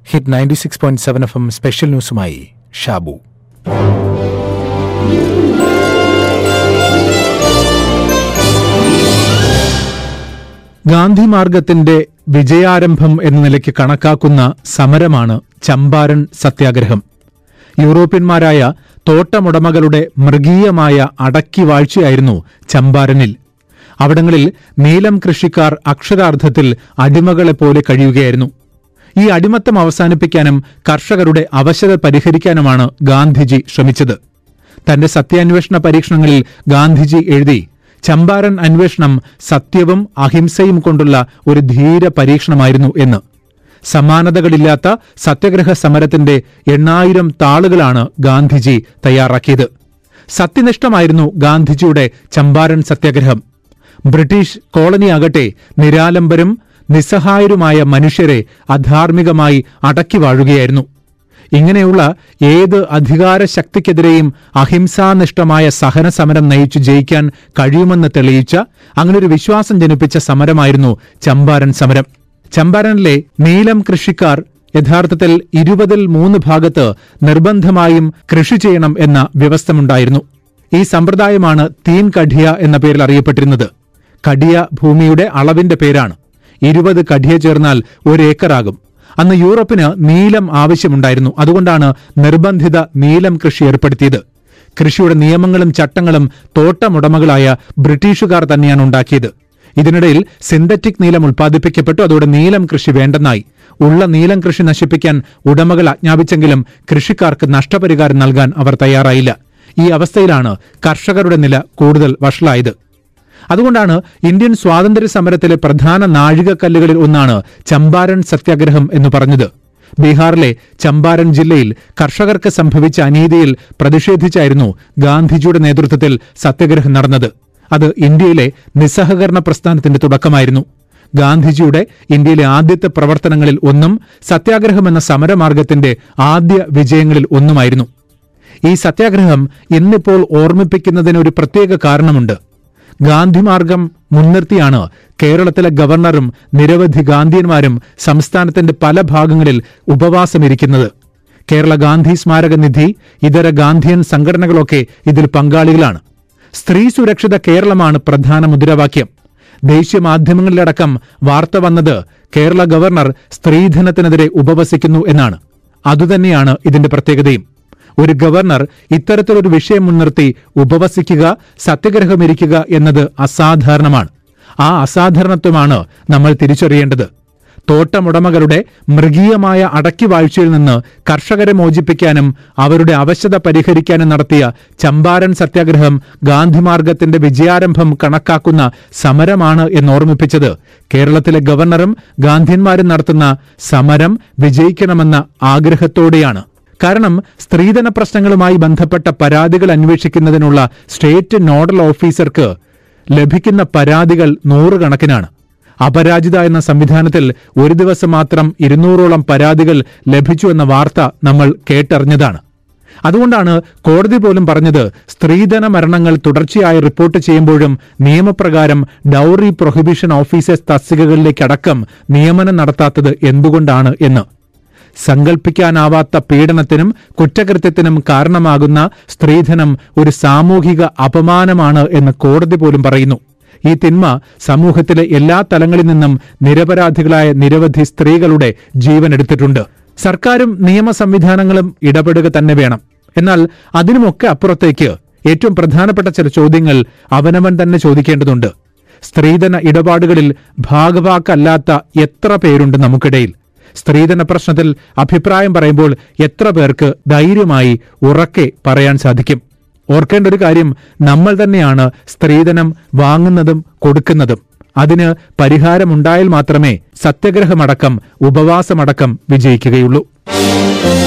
hit ninety six point seven F M special ന്യൂസുമായി ഷാബു ഗാന്ധി മാർഗത്തിന്റെ വിജയാരംഭം എന്ന നിലയ്ക്ക് കണക്കാക്കുന്ന സമരമാണ് ചമ്പാരൻ സത്യാഗ്രഹം യൂറോപ്യന്മാരായ തോട്ടമുടമകളുടെ മൃഗീയമായ അടക്കിവാഴ്ചയായിരുന്നു ചമ്പാരനിൽ അവിടങ്ങളിൽ നീലം കൃഷിക്കാർ അക്ഷരാർത്ഥത്തിൽ അടിമകളെപ്പോലെ കഴിയുകയായിരുന്നു ഈ അടിമത്തം അവസാനിപ്പിക്കാനും കർഷകരുടെ അവശത പരിഹരിക്കാനുമാണ് ഗാന്ധിജി ശ്രമിച്ചത് തന്റെ സത്യാന്വേഷണ പരീക്ഷണങ്ങളിൽ ഗാന്ധിജി എഴുതി ചമ്പാരൻ അന്വേഷണം സത്യവും അഹിംസയും കൊണ്ടുള്ള ഒരു ധീര പരീക്ഷണമായിരുന്നു എന്ന് സമാനതകളില്ലാത്ത സത്യഗ്രഹ സമരത്തിന്റെ എണ്ണായിരം താളുകളാണ് ഗാന്ധിജി തയ്യാറാക്കിയത് സത്യനിഷ്ഠമായിരുന്നു ഗാന്ധിജിയുടെ ചമ്പാരൻ സത്യാഗ്രഹം ബ്രിട്ടീഷ് കോളനിയാകട്ടെ നിരാലംബരും നിസ്സഹായരുമായ മനുഷ്യരെ അധാർമികമായി അടക്കി വാഴുകയായിരുന്നു ഇങ്ങനെയുള്ള ഏത് അധികാര ശക്തിക്കെതിരെയും അഹിംസാനിഷ്ഠമായ സഹന സമരം നയിച്ചു ജയിക്കാൻ കഴിയുമെന്ന് തെളിയിച്ച അങ്ങനൊരു വിശ്വാസം ജനിപ്പിച്ച സമരമായിരുന്നു ചമ്പാരൻ സമരം ചമ്പാരനിലെ നീലം കൃഷിക്കാർ യഥാർത്ഥത്തിൽ ഇരുപതിൽ മൂന്ന് ഭാഗത്ത് നിർബന്ധമായും കൃഷി ചെയ്യണം എന്ന വ്യവസ്ഥമുണ്ടായിരുന്നു ഈ സമ്പ്രദായമാണ് തീൻ കഠിയ എന്ന പേരിൽ അറിയപ്പെട്ടിരുന്നത് കഠിയ ഭൂമിയുടെ അളവിന്റെ പേരാണ് ഇരുപത് കഠിയ ചേർന്നാൽ ഒരു ഏക്കറാകും അന്ന് യൂറോപ്പിന് നീലം ആവശ്യമുണ്ടായിരുന്നു അതുകൊണ്ടാണ് നിർബന്ധിത നീലം കൃഷി ഏർപ്പെടുത്തിയത് കൃഷിയുടെ നിയമങ്ങളും ചട്ടങ്ങളും തോട്ടമുടമകളായ ബ്രിട്ടീഷുകാർ തന്നെയാണ് ഉണ്ടാക്കിയത് ഇതിനിടയിൽ സിന്തറ്റിക് നീലം ഉൽപ്പാദിപ്പിക്കപ്പെട്ടു അതോടെ നീലം കൃഷി വേണ്ടെന്നായി ഉള്ള നീലം കൃഷി നശിപ്പിക്കാൻ ഉടമകൾ ആജ്ഞാപിച്ചെങ്കിലും കൃഷിക്കാർക്ക് നഷ്ടപരിഹാരം നൽകാൻ അവർ തയ്യാറായില്ല ഈ അവസ്ഥയിലാണ് കർഷകരുടെ നില കൂടുതൽ വഷളായത് അതുകൊണ്ടാണ് ഇന്ത്യൻ സ്വാതന്ത്ര്യ സമരത്തിലെ പ്രധാന നാഴികക്കല്ലുകളിൽ ഒന്നാണ് ചമ്പാരൻ സത്യാഗ്രഹം എന്ന് പറഞ്ഞത് ബീഹാറിലെ ചമ്പാരൻ ജില്ലയിൽ കർഷകർക്ക് സംഭവിച്ച അനീതിയിൽ പ്രതിഷേധിച്ചായിരുന്നു ഗാന്ധിജിയുടെ നേതൃത്വത്തിൽ സത്യാഗ്രഹം നടന്നത് അത് ഇന്ത്യയിലെ നിസ്സഹകരണ പ്രസ്ഥാനത്തിന്റെ തുടക്കമായിരുന്നു ഗാന്ധിജിയുടെ ഇന്ത്യയിലെ ആദ്യത്തെ പ്രവർത്തനങ്ങളിൽ ഒന്നും സത്യാഗ്രഹം എന്ന സമരമാർഗത്തിന്റെ ആദ്യ വിജയങ്ങളിൽ ഒന്നുമായിരുന്നു ഈ സത്യാഗ്രഹം ഇന്നിപ്പോൾ ഓർമ്മിപ്പിക്കുന്നതിന് ഒരു പ്രത്യേക കാരണമുണ്ട് ഗാന്ധിമാർഗം മുൻനിർത്തിയാണ് കേരളത്തിലെ ഗവർണറും നിരവധി ഗാന്ധിയന്മാരും സംസ്ഥാനത്തിന്റെ പല ഭാഗങ്ങളിൽ ഉപവാസമിരിക്കുന്നത് കേരള ഗാന്ധി സ്മാരക നിധി ഇതര ഗാന്ധിയൻ സംഘടനകളൊക്കെ ഇതിൽ പങ്കാളികളാണ് സ്ത്രീ സുരക്ഷിത കേരളമാണ് പ്രധാന മുദ്രാവാക്യം ദേശീയ മാധ്യമങ്ങളിലടക്കം വാർത്ത വന്നത് കേരള ഗവർണർ സ്ത്രീധനത്തിനെതിരെ ഉപവസിക്കുന്നു എന്നാണ് അതുതന്നെയാണ് ഇതിന്റെ പ്രത്യേകതയും ഒരു ഗവർണർ ഇത്തരത്തിലൊരു വിഷയം മുൻനിർത്തി ഉപവസിക്കുക സത്യഗ്രഹമിരിക്കുക എന്നത് അസാധാരണമാണ് ആ അസാധാരണത്വമാണ് നമ്മൾ തിരിച്ചറിയേണ്ടത് തോട്ടമുടമകളുടെ മൃഗീയമായ അടക്കിവാഴ്ചയിൽ നിന്ന് കർഷകരെ മോചിപ്പിക്കാനും അവരുടെ അവശത പരിഹരിക്കാനും നടത്തിയ ചമ്പാരൻ സത്യാഗ്രഹം ഗാന്ധിമാർഗത്തിന്റെ വിജയാരംഭം കണക്കാക്കുന്ന സമരമാണ് എന്നോർമ്മിപ്പിച്ചത് കേരളത്തിലെ ഗവർണറും ഗാന്ധിയന്മാരും നടത്തുന്ന സമരം വിജയിക്കണമെന്ന ആഗ്രഹത്തോടെയാണ് കാരണം സ്ത്രീധന പ്രശ്നങ്ങളുമായി ബന്ധപ്പെട്ട പരാതികൾ അന്വേഷിക്കുന്നതിനുള്ള സ്റ്റേറ്റ് നോഡൽ ഓഫീസർക്ക് ലഭിക്കുന്ന പരാതികൾ നൂറുകണക്കിനാണ് അപരാജിത എന്ന സംവിധാനത്തിൽ ഒരു ദിവസം മാത്രം ഇരുന്നൂറോളം പരാതികൾ ലഭിച്ചു എന്ന വാർത്ത നമ്മൾ കേട്ടറിഞ്ഞതാണ് അതുകൊണ്ടാണ് കോടതി പോലും പറഞ്ഞത് സ്ത്രീധന മരണങ്ങൾ തുടർച്ചയായി റിപ്പോർട്ട് ചെയ്യുമ്പോഴും നിയമപ്രകാരം ഡൌറി പ്രൊഹിബിഷൻ ഓഫീസേഴ്സ് തസ്തികകളിലേക്കടക്കം നിയമനം നടത്താത്തത് എന്തുകൊണ്ടാണ് എന്ന് സങ്കൽപ്പിക്കാനാവാത്ത പീഡനത്തിനും കുറ്റകൃത്യത്തിനും കാരണമാകുന്ന സ്ത്രീധനം ഒരു സാമൂഹിക അപമാനമാണ് എന്ന് കോടതി പോലും പറയുന്നു ഈ തിന്മ സമൂഹത്തിലെ എല്ലാ തലങ്ങളിൽ നിന്നും നിരപരാധികളായ നിരവധി സ്ത്രീകളുടെ ജീവൻ എടുത്തിട്ടുണ്ട് സർക്കാരും നിയമ സംവിധാനങ്ങളും ഇടപെടുക തന്നെ വേണം എന്നാൽ അതിനുമൊക്കെ അപ്പുറത്തേക്ക് ഏറ്റവും പ്രധാനപ്പെട്ട ചില ചോദ്യങ്ങൾ അവനവൻ തന്നെ ചോദിക്കേണ്ടതുണ്ട് സ്ത്രീധന ഇടപാടുകളിൽ ഭാഗവാക്കല്ലാത്ത എത്ര പേരുണ്ട് നമുക്കിടയിൽ സ്ത്രീധന പ്രശ്നത്തിൽ അഭിപ്രായം പറയുമ്പോൾ എത്ര പേർക്ക് ധൈര്യമായി ഉറക്കെ പറയാൻ സാധിക്കും ഓർക്കേണ്ട ഒരു കാര്യം നമ്മൾ തന്നെയാണ് സ്ത്രീധനം വാങ്ങുന്നതും കൊടുക്കുന്നതും അതിന് പരിഹാരമുണ്ടായാൽ മാത്രമേ സത്യഗ്രഹമടക്കം ഉപവാസമടക്കം വിജയിക്കുകയുള്ളൂ